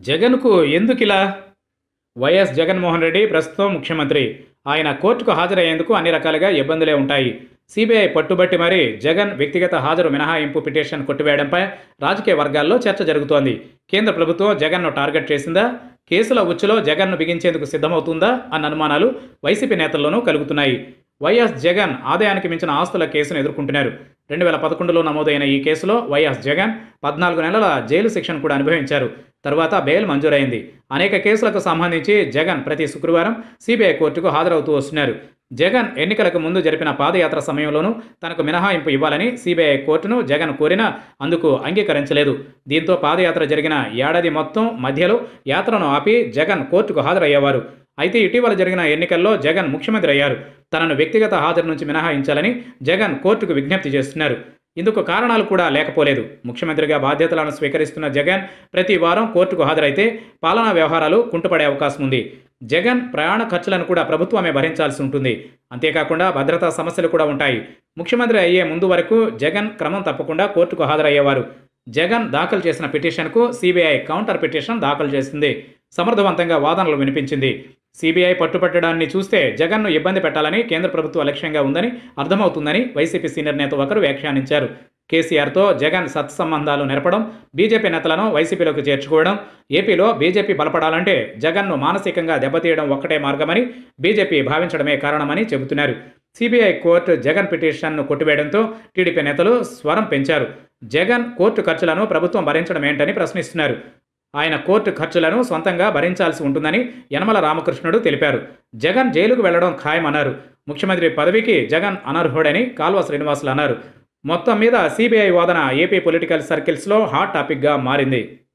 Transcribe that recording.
జగన్కు ఎందుకిలా వైఎస్ జగన్మోహన్ రెడ్డి ప్రస్తుతం ముఖ్యమంత్రి ఆయన కోర్టుకు హాజరయ్యేందుకు అన్ని రకాలుగా ఇబ్బందులే ఉంటాయి సిబిఐ పట్టుబట్టి మరీ జగన్ వ్యక్తిగత హాజరు మినహాయింపు పిటిషన్ కొట్టివేయడంపై రాజకీయ వర్గాల్లో చర్చ జరుగుతోంది కేంద్ర ప్రభుత్వం జగన్ను టార్గెట్ చేసిందా కేసుల ఉచ్చులో జగన్ను బిగించేందుకు సిద్ధమవుతుందా అన్న అనుమానాలు వైసీపీ నేతల్లోనూ కలుగుతున్నాయి వైఎస్ జగన్ ఆదాయానికి మించిన ఆస్తుల కేసును ఎదుర్కొంటున్నారు రెండు వేల పదకొండులో నమోదైన ఈ కేసులో వైఎస్ జగన్ పద్నాలుగు నెలల జైలు శిక్షను కూడా అనుభవించారు తరువాత బెయిల్ మంజూరైంది అనేక కేసులకు సంబంధించి జగన్ ప్రతి శుక్రవారం సిబిఐ కోర్టుకు హాజరవుతూ వస్తున్నారు జగన్ ఎన్నికలకు ముందు జరిపిన పాదయాత్ర సమయంలోనూ తనకు మినహాయింపు ఇవ్వాలని సిబిఐ కోర్టును జగన్ కోరినా అందుకు అంగీకరించలేదు దీంతో పాదయాత్ర జరిగిన ఏడాది మొత్తం మధ్యలో యాత్రను ఆపి జగన్ కోర్టుకు హాజరయ్యేవారు అయితే ఇటీవల జరిగిన ఎన్నికల్లో జగన్ ముఖ్యమంత్రి అయ్యారు తనను వ్యక్తిగత హాజరు నుంచి మినహాయించాలని జగన్ కోర్టుకు విజ్ఞప్తి చేస్తున్నారు ఇందుకు కారణాలు కూడా లేకపోలేదు ముఖ్యమంత్రిగా బాధ్యతలను స్వీకరిస్తున్న జగన్ ప్రతి వారం కోర్టుకు హాజరైతే పాలనా వ్యవహారాలు కుంటుపడే అవకాశం ఉంది జగన్ ప్రయాణ ఖర్చులను కూడా ప్రభుత్వమే భరించాల్సి ఉంటుంది అంతేకాకుండా భద్రతా సమస్యలు కూడా ఉంటాయి ముఖ్యమంత్రి అయ్యే ముందు వరకు జగన్ క్రమం తప్పకుండా కోర్టుకు హాజరయ్యేవారు జగన్ దాఖలు చేసిన పిటిషన్కు సిబిఐ కౌంటర్ పిటిషన్ దాఖలు చేసింది సమర్థవంతంగా వాదనలు వినిపించింది సిబిఐ పట్టుపట్టడాన్ని చూస్తే జగన్ను ఇబ్బంది పెట్టాలని కేంద్ర ప్రభుత్వ లక్ష్యంగా ఉందని అర్థమవుతుందని వైసీపీ సీనియర్ నేత ఒకరు వ్యాఖ్యానించారు కేసీఆర్తో జగన్ సత్సంబంధాలు నెరపడం బీజేపీ నేతలను వైసీపీలోకి చేర్చుకోవడం ఏపీలో బీజేపీ బలపడాలంటే జగన్ను మానసికంగా దెబ్బతీయడం ఒక్కటే మార్గమని బీజేపీ భావించడమే కారణమని చెబుతున్నారు సిబిఐ కోర్టు జగన్ పిటిషన్ను కొట్టివేయడంతో టీడీపీ నేతలు స్వరం పెంచారు జగన్ కోర్టు ఖర్చులను ప్రభుత్వం భరించడం ఏంటని ప్రశ్నిస్తున్నారు ఆయన కోర్టు ఖర్చులను సొంతంగా భరించాల్సి ఉంటుందని యనమల రామకృష్ణుడు తెలిపారు జగన్ జైలుకు వెళ్లడం ఖాయమన్నారు ముఖ్యమంత్రి పదవికి జగన్ అనర్హుడని కాల్వ శ్రీనివాసులు అన్నారు మొత్తం మీద సిబిఐ వాదన ఏపీ పొలిటికల్ సర్కిల్స్లో హాట్ టాపిక్గా మారింది